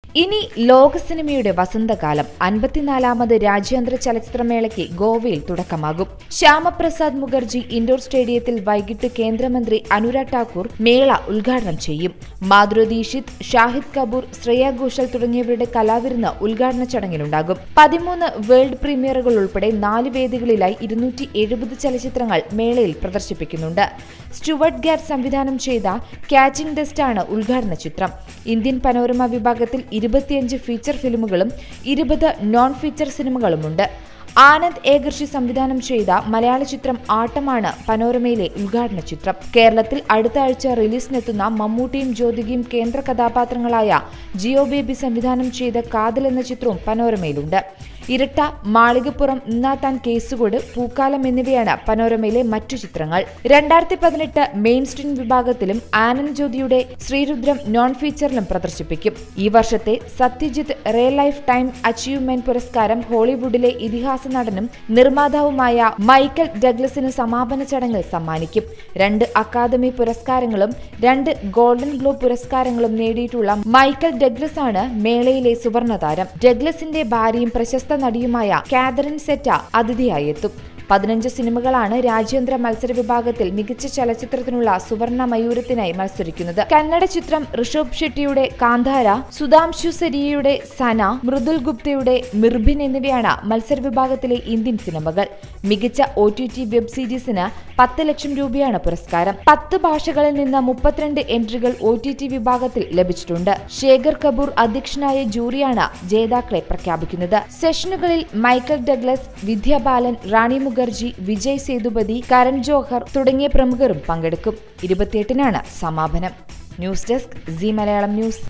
ഇനി ലോക സിനിമയുടെ വസന്തകാലം അൻപത്തിനാലാമത് രാജ്യാന്തര ചലച്ചിത്രമേളയ്ക്ക് ഗോവയിൽ തുടക്കമാകും ശ്യാമപ്രസാദ് മുഖർജി ഇൻഡോർ സ്റ്റേഡിയത്തിൽ വൈകിട്ട് കേന്ദ്രമന്ത്രി അനുരാഗ് ഠാക്കൂർ മേള ഉദ്ഘാടനം ചെയ്യും മാധുരി ദീക്ഷിത് ഷാഹിദ് കപൂർ ശ്രേയ ഘോഷൽ തുടങ്ങിയവരുടെ കലാവിരുന്ന് ഉദ്ഘാടന ചടങ്ങിലുണ്ടാകും പതിമൂന്ന് വേൾഡ് പ്രീമിയറുകൾ ഉൾപ്പെടെ നാല് വേദികളിലായി ഇരുന്നൂറ്റി എഴുപത് ചലച്ചിത്രങ്ങൾ മേളയിൽ പ്രദർശിപ്പിക്കുന്നുണ്ട് സ്റ്റുവർട്ട് ഗാർ സംവിധാനം ചെയ്ത ക്യാച്ചിംഗ് ഡസ്റ്റാണ് ഉദ്ഘാടന ചിത്രം ഇന്ത്യൻ പനോരമ വിഭാഗത്തിൽ ഇരുപത്തിയഞ്ച് ഫീച്ചർ ഫിലിമുകളും ഇരുപത് നോൺ ഫീച്ചർ സിനിമകളുമുണ്ട് ആനന്ദ് ഏകർഷി സംവിധാനം ചെയ്ത മലയാള ചിത്രം ആട്ടമാണ് പനോരമയിലെ ഉദ്ഘാടന ചിത്രം കേരളത്തിൽ അടുത്ത ആഴ്ച റിലീസിനെത്തുന്ന മമ്മൂട്ടിയും ജ്യോതികയും കേന്ദ്ര കഥാപാത്രങ്ങളായ ജിയോ ബേബി സംവിധാനം ചെയ്ത കാതൽ എന്ന ചിത്രവും പനോരമയിലുണ്ട് ഇരട്ട മാളികപ്പുറം ഇന്നാത്താൻ കേസുകോട് പൂക്കാലം എന്നിവയാണ് പനോരമയിലെ മറ്റു ചിത്രങ്ങൾ രണ്ടായിരത്തി പതിനെട്ട് മെയിൻ സ്ട്രീം വിഭാഗത്തിലും ആനന്ദ് ജ്യോതിയുടെ ശ്രീരുദ്രം നോൺ ഫീച്ചറിലും പ്രദർശിപ്പിക്കും ഈ വർഷത്തെ Satyajit Ray lifetime achievement പുരസ്കാരം ഹോളിവുഡിലെ ഇതിഹാസ നടനും നിർമ്മാതാവുമായ മൈക്കൽ ഡഗ്ലസിന് സമാപന ചടങ്ങിൽ സമ്മാനിക്കും രണ്ട് അക്കാദമി പുരസ്കാരങ്ങളും രണ്ട് ഗോൾഡൻ ഗ്ലോബ് പുരസ്കാരങ്ങളും നേടിയിട്ടുള്ള മൈക്കൽ ഡഗ്ലസ് ആണ് മേളയിലെ സുവർണ താരം ഡഗ്ലസിന്റെ ഭാര്യയും പ്രശസ്ത നടിയുമായ കാതറിൻ സെറ്റ അതിഥിയായി എത്തും പതിനഞ്ച് സിനിമകളാണ് രാജ്യാന്തര മത്സര വിഭാഗത്തിൽ മികച്ച ചലച്ചിത്രത്തിനുള്ള സുവർണ മയൂരത്തിനായി മത്സരിക്കുന്നത് കന്നഡ ചിത്രം ഋഷഭ് ഷെട്ടിയുടെ കാന്താര സുധാംശു സരിയയുടെ സന മൃദുൽ ഗുപ്തയുടെ മിർഭിൻ എന്നിവയാണ് മത്സര വിഭാഗത്തിലെ ഇന്ത്യൻ സിനിമകൾ മികച്ച ഒ ടി ടി വെബ് സീരീസിന് പത്ത് ലക്ഷം രൂപയാണ് പുരസ്കാരം പത്ത് ഭാഷകളിൽ നിന്ന് മുപ്പത്തിരണ്ട് എൻട്രികൾ ഒ ടി ടി വിഭാഗത്തിൽ ലഭിച്ചിട്ടുണ്ട് ശേഖർ കപൂർ അധ്യക്ഷനായ ജൂറിയാണ് ജേതാക്കളെ പ്രഖ്യാപിക്കുന്നത് സെഷനുകളിൽ മൈക്കൽ ഡഗ്ലസ് വിദ്യ ബാലൻ റാണി മുഖർജി വിജയ് സേതുപതി കരൺ ജോഹർ തുടങ്ങിയ പ്രമുഖരും പങ്കെടുക്കും ഇരുപത്തിയെട്ടിനാണ് സമാപനം news desk Zee Malayalam news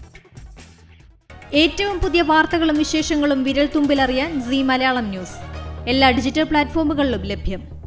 ഏറ്റവും പുതിയ വാർത്തകളും വിശേഷങ്ങളും വിരൽ തുമ്പിലറിയാൻ സി മലയാളം ന്യൂസ് എല്ലാ ഡിജിറ്റൽ പ്ലാറ്റ്ഫോമുകളിലും ലഭ്യം